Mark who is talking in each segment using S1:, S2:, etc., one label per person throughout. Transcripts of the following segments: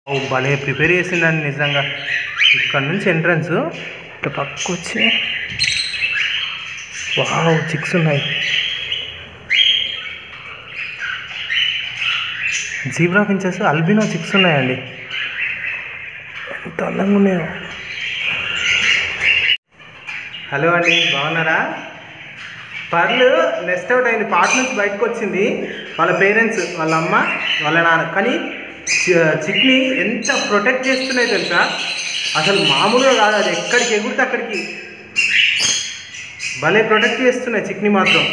S1: ఓ భలే ప్రిపేర్ చేసిందండి నిజంగా ఇక్కడ నుంచి ఎంట్రన్స్ ఇట్లా పక్కకు వచ్చి వావ్ చిక్స్ ఉన్నాయి జీబ్రా ఫించెస్ అల్బినో చిక్స్ ఉన్నాయండి ఎంత అందంగా ఉన్నాయో హలో అండి బాగున్నారా పర్లు నెక్స్ట్ అవుట్ అయింది పాట నుంచి బయటకు వచ్చింది వాళ్ళ పేరెంట్స్ వాళ్ళ అమ్మ వాళ్ళ నాన్న కానీ చి- చిక్ని ఎంత ప్రొటెక్ట్ చేస్తున్నాయి తెలుసా అసలు మామూలుగా కాదు అది ఎక్కడికి ఎగురితే అక్కడికి భలే ప్రొటెక్ట్ చేస్తున్నాయి చిక్ని మాత్రం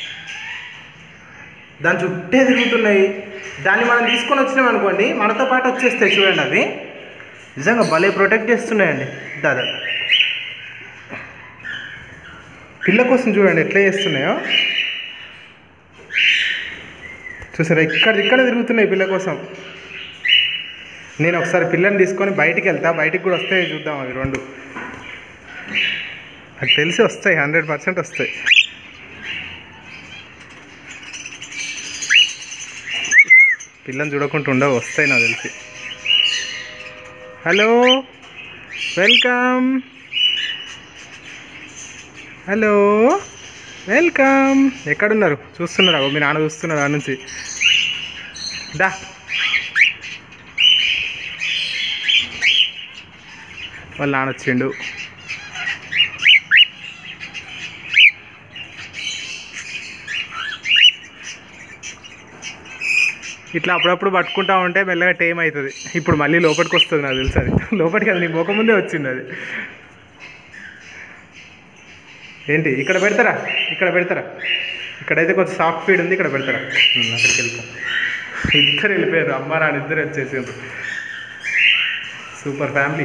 S1: దాని చుట్టే తిరుగుతున్నాయి దాన్ని మనం తీసుకొని వచ్చినాం అనుకోండి మనతో పాటు వచ్చేస్తాయి చూడండి అవి నిజంగా భలే ప్రొటెక్ట్ చేస్తున్నాయండి దాదా పిల్ల కోసం చూడండి ఎట్లా చేస్తున్నాయో చూసారా ఇక్కడ ఇక్కడ తిరుగుతున్నాయి పిల్ల కోసం నేను ఒకసారి పిల్లని తీసుకొని బయటికి వెళ్తా బయటికి కూడా వస్తాయి చూద్దాం అవి రెండు నాకు తెలిసి వస్తాయి హండ్రెడ్ పర్సెంట్ వస్తాయి పిల్లని చూడకుండా ఉండవు వస్తాయి నాకు తెలిసి హలో వెల్కమ్ హలో వెల్కమ్ ఎక్కడున్నారు చూస్తున్నారా ఓ మీ నాన్న చూస్తున్నారు ఆ నుంచి దా వాళ్ళ నాన్న వచ్చిండు ఇట్లా అప్పుడప్పుడు పట్టుకుంటా ఉంటే మెల్లగా టైం అవుతుంది ఇప్పుడు మళ్ళీ లోపలికి వస్తుంది నాకు తెలుసు అది లోపలికి అది నీ ముఖం ముందే వచ్చింది అది ఏంటి ఇక్కడ పెడతారా ఇక్కడ పెడతారా ఇక్కడైతే కొంచెం సాఫ్ట్ ఫీడ్ ఉంది ఇక్కడ పెడతారా ఉమ్, అక్కడికి వెళ్ళిపో ఇద్దరు వెళ్ళిపోయారు అమ్మ నాన్న ఇద్దరు వచ్చేసారు సూపర్ ఫ్యామిలీ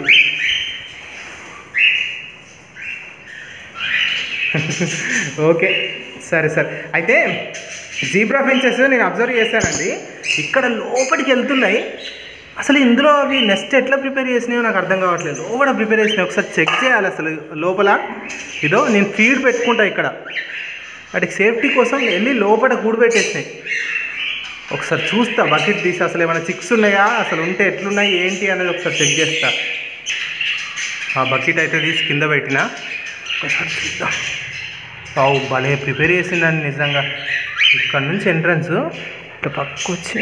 S1: ఓకే సరే సరే అయితే జీబ్రా ఫెన్సెస్ నేను అబ్జర్వ్ చేశానండి ఇక్కడ లోపలికి వెళ్తున్నాయి అసలు ఇందులో అవి నెక్స్ట్ ఎట్లా ప్రిపేర్ చేసినాయో నాకు అర్థం కావట్లేదు లోపల ప్రిపేర్ చేసినాయి ఒకసారి చెక్ చేయాలి అసలు లోపల ఇదో నేను ఫీడ్ పెట్టుకుంటా ఇక్కడ వాటికి సేఫ్టీ కోసం వెళ్ళి లోపల గూడు పెట్టేసినాయి ఒకసారి చూస్తా బకెట్ తీసి అసలు ఏమైనా చిక్స్ ఉన్నాయా అసలు ఉంటే ఎట్లున్నాయి ఏంటి అనేది ఒకసారి చెక్ చేస్తా ఆ బకెట్ అయితే తీసి కింద పెట్టిన ఒకసారి చూద్దాం బావు భలే ప్రిపేర్ చేసిందండి నిజంగా ఇక్కడ నుంచి ఎంట్రన్స్ ఇట్లా పక్కకు వచ్చి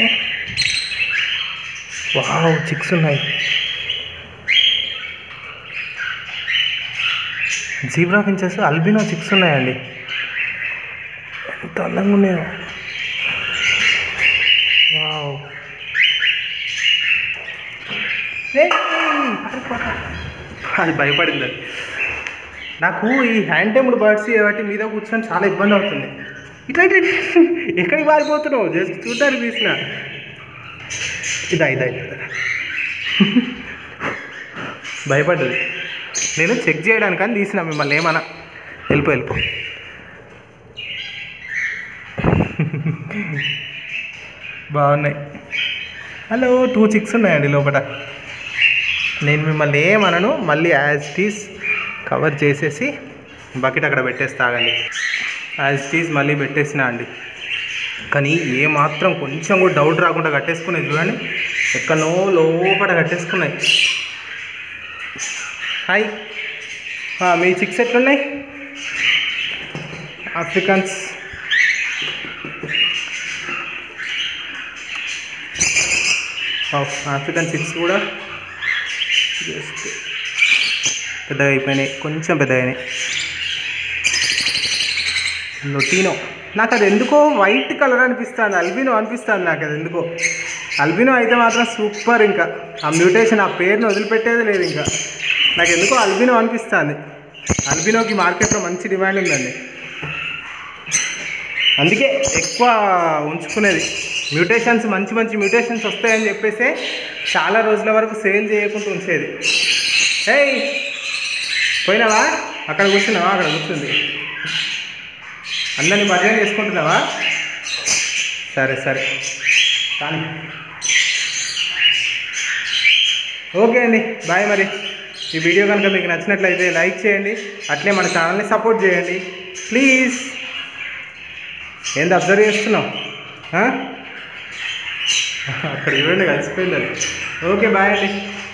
S1: వావ్ చిక్స్ ఉన్నాయి జీబ్రా ఫించెస్ అల్బినో చిక్స్ ఉన్నాయండి ఎంత అందంగా ఉన్నాయో వావ్ ఏయ్, పారిపోతా. అది భయపడింది అది నాకు ఈ హ్యాండ్ టేబుల్ బర్డ్స్ వాటి మీద కూర్చొని చాలా ఇబ్బంది అవుతుంది ఇట్లా ఇట్లా ఇట్లా. ఎక్కడికి పారిపోతున్నావు జస్ట్ చూడడానికి తీసిన ఇదా ఇదా ఇదా భయపడ్డది నేను చెక్ చేయడానికి అని తీసిన మిమ్మల్ని ఏమన్నా వెళ్ళిపో వెళ్ళిపో బాగున్నాయి హలో టూ చిక్స్ ఉన్నాయండి లోపల నేను మిమ్మల్ని ఏమనను మళ్ళీ యాజ్ టీస్ కవర్ చేసేసి బకెట్ అక్కడ పెట్టేస్తా ఆగండి యాజ్ టీస్ మళ్ళీ పెట్టేసిన అండి కానీ ఏ మాత్రం కొంచెం కూడా డౌట్ రాకుండా కట్టేసుకున్నాయి చూడండి ఎక్కడనో లోపల కట్టేసుకున్నాయి హాయ్ ఆ, మీ చిక్స్ ఎట్లున్నాయి ఆఫ్రికన్స్ ఆఫ్రికన్ చిక్స్ కూడా జస్ట్ పెద్దగా అయిపోయినాయి కొంచెం పెద్దగా అయినాయి లొటీనో నాకు అది ఎందుకో వైట్ కలర్ అనిపిస్తుంది అల్బినో అనిపిస్తుంది నాకు అది ఎందుకో అల్బినో అయితే మాత్రం సూపర్ ఇంకా ఆ మ్యూటేషన్ ఆ పేరుని వదిలిపెట్టేది లేదు ఇంకా నాకు ఎందుకో అల్బినో అనిపిస్తుంది అల్బినోకి మార్కెట్లో మంచి డిమాండ్ ఉందండి అందుకే ఎక్కువ ఉంచుకునేది మ్యూటేషన్స్ మంచి మంచి మ్యూటేషన్స్ వస్తాయని చెప్పేసి చాలా రోజుల వరకు సేల్ చేయకుండా ఉంచేది ఏయ్ పోయినావా అక్కడ కూర్చున్నావా అక్కడ కూర్చుంది అందరినీ పరిచయం చేసుకుంటున్నావా సరే సరే కానీ ఓకే అండి బాయ్ మరి ఈ వీడియో కనుక మీకు నచ్చినట్లయితే లైక్ చేయండి అట్లే మన ఛానల్ని సపోర్ట్ చేయండి ప్లీజ్ ఏంది అబ్జర్వ్ చేస్తున్నావు ఆ? అక్కడ చూడండి కలిసిపోయింది అది ఓకే బాయ్ అండి